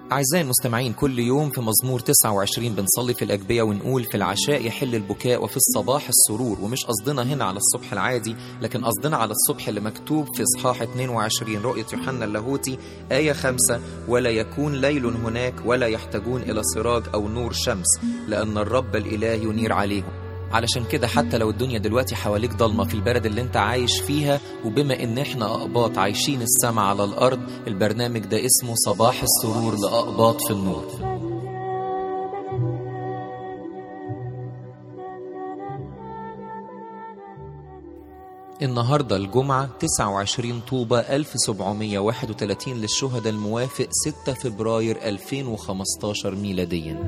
أعزائي المستمعين كل يوم في مزمور 29 بنصلي في الأجبية ونقول في العشاء يحل البكاء وفي الصباح السرور ومش قصدنا هنا على الصبح العادي لكن قصدنا على الصبح اللي مكتوب في إصحاح 22 رؤية يوحنا اللاهوتي آية 5 ولا يكون ليل هناك ولا يحتاجون إلى سراج أو نور شمس لأن الرب الإله ينير عليهم علشان كده حتى لو الدنيا دلوقتي حواليك ضلمة في البلد اللي انت عايش فيها وبما ان احنا اقباط عايشين السما على الارض البرنامج ده اسمه صباح السرور لاقباط في النور النهاردة الجمعة 29 طوبة 1731 للشهداء الموافق 6 فبراير 2015 ميلادياً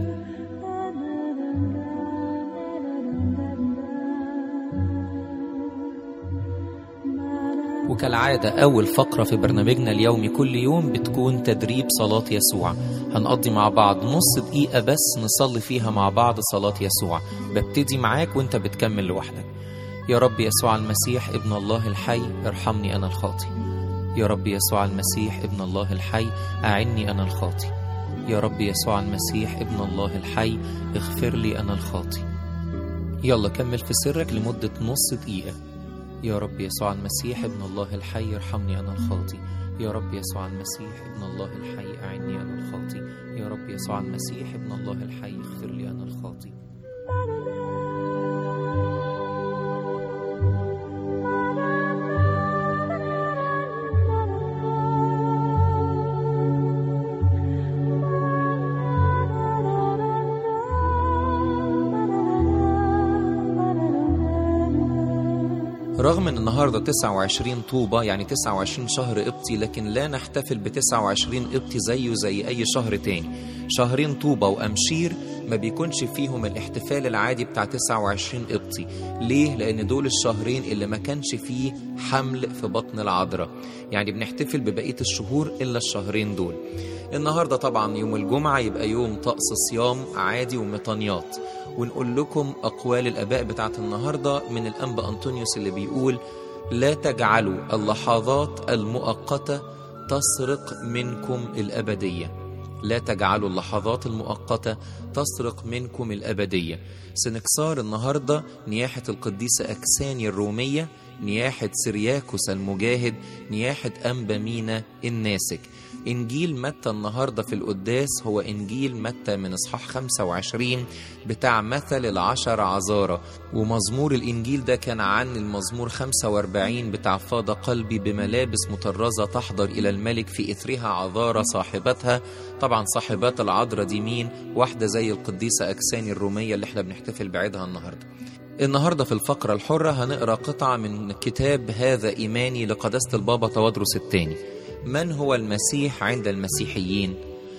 وكالعادة أول فقرة في برنامجنا اليومي كل يوم بتكون تدريب صلاة يسوع هنقضي مع بعض نص دقيقة بس نصلي فيها مع بعض صلاة يسوع ببتدي معاك وانت بتكمل لوحدك يا رب يسوع المسيح ابن الله الحي ارحمني أنا الخاطي يا رب يسوع المسيح ابن الله الحي أعني أنا الخاطي يا رب يسوع المسيح ابن الله الحي اغفر لي أنا الخاطي يلا كمل في سرك لمدة نص دقيقة يا رب يسوع المسيح ابن الله الحي ارحمني أنا الخاطي يا رب يسوع المسيح ابن الله الحي أعني أنا الخاطي يا رب يسوع المسيح ابن الله الحي اغفر لي أنا الخاطي رغم ان النهاردة 29 طوبة يعني 29 شهر قبطي لكن لا نحتفل ب 29 قبطي زيه زي اي شهر تاني شهرين طوبة وامشير ما بيكونش فيهم الاحتفال العادي بتاع 29 قبطي ليه؟ لان دول الشهرين اللي ما كانش فيه حمل في بطن العذراء يعني بنحتفل ببقية الشهور الا الشهرين دول النهاردة طبعا يوم الجمعة يبقى يوم طقس صيام عادي ومطانيات ونقول لكم أقوال الآباء بتاعت النهاردة من الأنبا أنطونيوس اللي بيقول لا تجعلوا اللحظات المؤقتة تسرق منكم الأبدية لا تجعلوا اللحظات المؤقتة تسرق منكم الأبدية سنكسار النهاردة نياحة القديسة أكساني الرومية نياحة سرياكوس المجاهد نياحة أنبا مينا الناسك إنجيل متى النهاردة في القداس هو إنجيل متى من إصحاح 25 بتاع مثل العشر عذارة ومزمور الإنجيل ده كان عن المزمور 45 بتاع فاض قلبي بملابس مطرزة تحضر إلى الملك في إثرها عذارة صاحبتها طبعا صاحبات العذراء دي مين واحدة زي القديسة أكساني الرومية اللي احنا بنحتفل بعيدها النهاردة النهارده في الفقرة الحرة هنقرا قطعة من كتاب هذا إيماني لقداسة البابا توادرس الثاني. من هو المسيح عند المسيحيين؟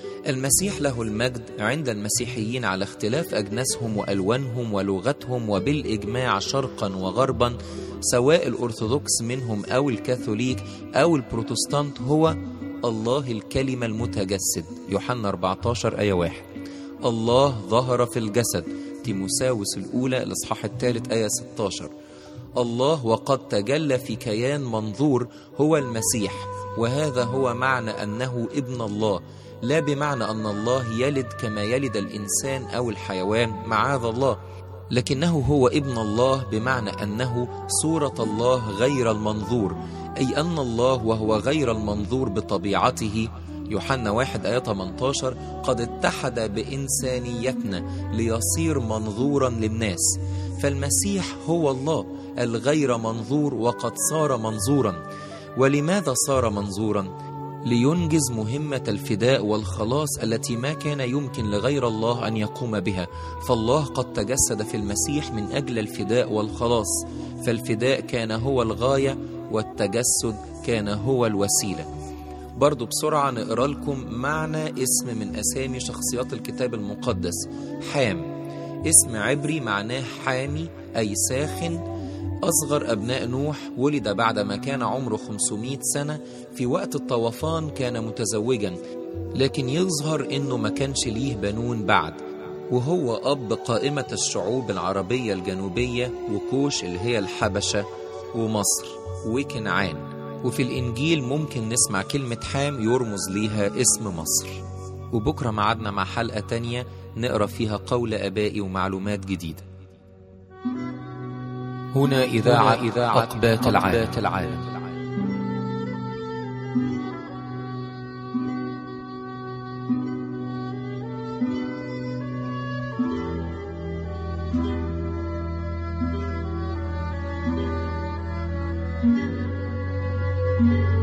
المسيح له المجد عند المسيحيين على اختلاف أجناسهم وألوانهم ولغتهم وبالإجماع شرقا وغربا سواء الأرثوذكس منهم أو الكاثوليك أو البروتستانت هو الله الكلمة المتجسد يوحنا 14 آية 1 الله ظهر في الجسد تيموساوس الأولى الإصحاح الثالث آية 16 الله وقد تجلى في كيان منظور هو المسيح وهذا هو معنى أنه ابن الله لا بمعنى أن الله يلد كما يلد الإنسان أو الحيوان معاذ الله لكنه هو ابن الله بمعنى أنه صورة الله غير المنظور أي أن الله وهو غير المنظور بطبيعته يوحنا 1 آية 18 قد اتحد بإنسانيتنا ليصير منظورا للناس فالمسيح هو الله الغير منظور وقد صار منظورا ولماذا صار منظورا؟ لينجز مهمة الفداء والخلاص التي ما كان يمكن لغير الله أن يقوم بها فالله قد تجسد في المسيح من أجل الفداء والخلاص فالفداء كان هو الغاية والتجسد كان هو الوسيله برضو بسرعة نقرأ لكم معنى اسم من أسامي شخصيات الكتاب المقدس حام اسم عبري معناه حامي أي ساخن أصغر أبناء نوح ولد بعدما كان عمره 500 سنة في وقت الطوفان كان متزوجا لكن يظهر إنه ما كانش ليه بنون بعد وهو أب قائمة الشعوب العربية الجنوبية وكوش اللي هي الحبشة ومصر وكنعان وفي الإنجيل ممكن نسمع كلمة حام يرمز ليها اسم مصر وبكرة معادنا مع حلقة تانية نقرأ فيها قول آبائي ومعلومات جديدة هنا إذاعة إذاعة أقبات العالم thank you